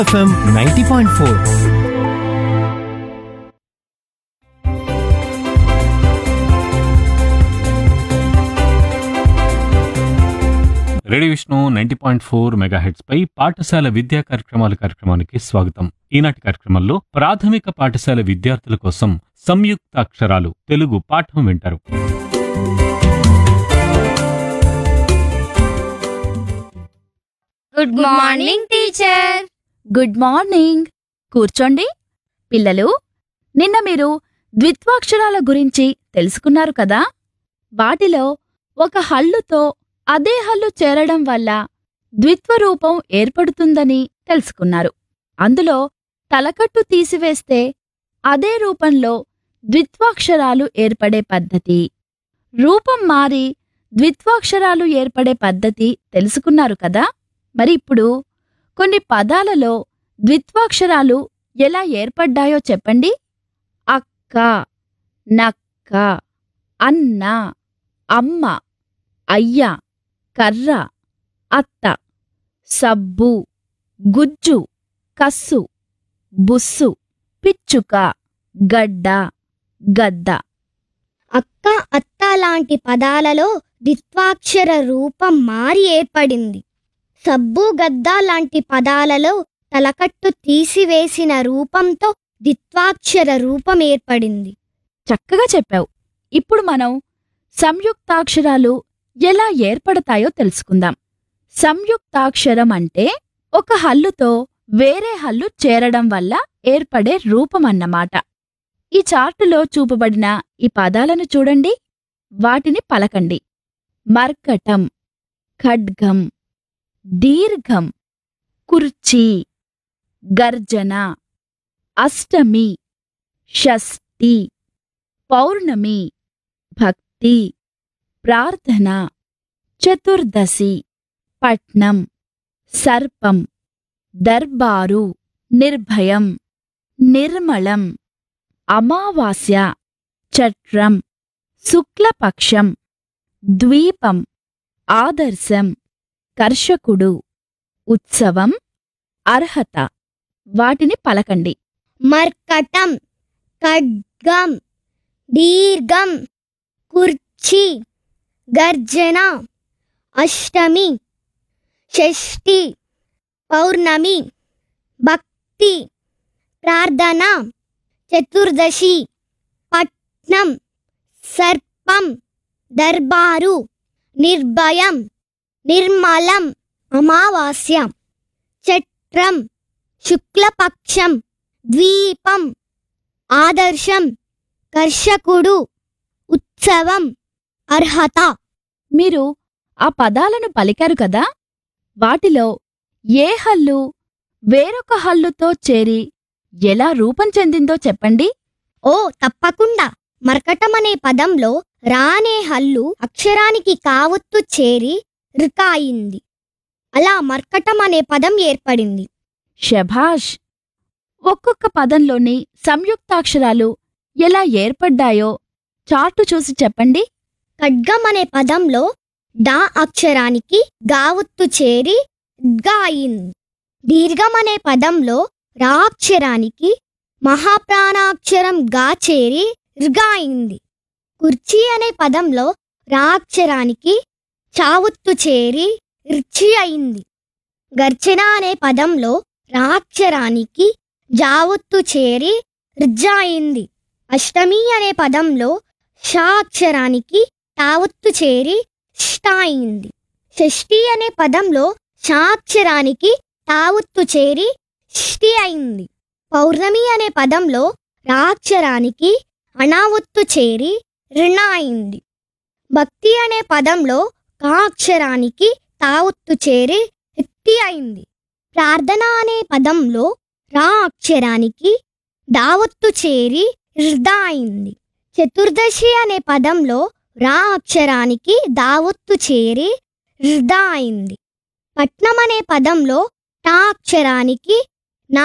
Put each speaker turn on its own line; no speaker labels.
FM ninety point four
radio Vishnu ninety point four mega heads పై పాఠశాల విద్యా కార్యక్రమాల కార్యక్రమానికి స్వాగతం ఈనాటి కార్యక్రమంలో ప్రాథమిక పాఠశాల విద్యార్థుల కోసం సంయుక్త అక్షరాలు తెలుగు పాఠం వింటారు
good morning teacher
good morning కూర్చోండి పిల్లలు నిన్న మీరు ద్విత్వాక్షరాల గురించి తెలుసుకున్నారు కదా వాటిలో ఒక హల్లుతో అదే హల్లు చేరడం వల్ల ద్విత్వరూపం ఏర్పడుతుందని తెలుసుకున్నారు అందులో తలకట్టు తీసివేస్తే అదే రూపంలో ద్విత్వాక్షరాలు ఏర్పడే పద్ధతి రూపం మారి ద్విత్వాక్షరాలు ఏర్పడే పద్ధతి తెలుసుకున్నారు కదా మరి ఇప్పుడు కొన్ని పదాలలో ద్విత్వాక్షరాలు ఎలా ఏర్పడ్డాయో చెప్పండి అక్క నక్క అన్న అమ్మ అయ్య కర్ర అత్త సబ్బు గుజ్జు కస్సు బుస్సు పిచ్చుక గడ్డ గద్ద
అక్క అత్త లాంటి పదాలలో ద్విత్వాక్షర రూపం మారి ఏర్పడింది సబ్బు గద్ద లాంటి పదాలలో తలకట్టు తీసివేసిన రూపంతో ద్విత్వాక్షర రూపం ఏర్పడింది
చక్కగా చెప్పావు ఇప్పుడు మనం సంయుక్తాక్షరాలు ఎలా ఏర్పడతాయో తెలుసుకుందాం సంయుక్తాక్షరం అంటే ఒక హల్లుతో వేరే హల్లు చేరడం వల్ల ఏర్పడే రూపం అన్నమాట ఈ చార్టులో చూపబడిన ఈ పదాలను చూడండి వాటిని పలకండి మర్కటం ఖడ్గం దీర్ఘం కుర్చీ గర్జన అష్టమి షష్ఠి పౌర్ణమి భక్తి ప్రార్థన చతుర్దశి పట్నం సర్పం దర్బారు నిర్భయం నిర్మలం అమావాస్య చట్రం శుక్లపక్షం ద్వీపం ఆదర్శం కర్షకుడు ఉత్సవం అర్హత వాటిని పలకండి
మర్కటం ఖడ్గం దీర్ఘం కుర్చీ గర్జన అష్టమి షష్ఠి పౌర్ణమి భక్తి ప్రార్థన చతుర్దశి పట్నం సర్పం దర్బారు నిర్భయం నిర్మలం అమావాస్య చట్రం శుక్లపక్షం ద్వీపం ఆదర్శం కర్షకుడు ఉత్సవం అర్హత
మీరు ఆ పదాలను పలికారు కదా వాటిలో ఏ హల్లు వేరొక హల్లుతో చేరి ఎలా రూపం చెందిందో చెప్పండి
ఓ తప్పకుండా మర్కటం అనే పదంలో రా అనే హల్లు అక్షరానికి కావత్తు చేరి రికాయింది అలా మర్కటం అనే పదం ఏర్పడింది
శభాష్ ఒక్కొక్క పదంలోని సంయుక్తాక్షరాలు ఎలా ఏర్పడ్డాయో చార్టు చూసి చెప్పండి
ఖడ్గం అనే పదంలో డా అక్షరానికి గావత్తు చేరి గా అయింది దీర్ఘం అనే పదంలో రా అక్షరానికి మహాప్రాణాక్షరం గా చేరి ర్గా అయింది కుర్చీ అనే పదంలో రా అక్షరానికి చావుత్తు చేరి ర్చి అయింది గర్చన అనే పదంలో రా అక్షరానికి జావత్తు చేరి ర్జ అయింది అష్టమి అనే పదంలో షా అక్షరానికి తావత్తు చేరి ష్ట అయింది షష్ఠి అనే పదంలో షా అక్షరానికి తావత్తు చేరి షష్ఠి అయింది పౌర్ణమి అనే పదంలో రా అక్షరానికి అనావత్తు చేరి రుణ అయింది భక్తి అనే పదంలో కా అక్షరానికి తావత్తు చేరి ఇత్తి అయింది ప్రార్థన అనే పదంలో రా అక్షరానికి దావత్తు చేరి రిద అయింది చతుర్దశి అనే పదంలో రా అక్షరానికి దావత్తు చేరి రిద అయింది పట్నం అనే పదంలో టా అక్షరానికి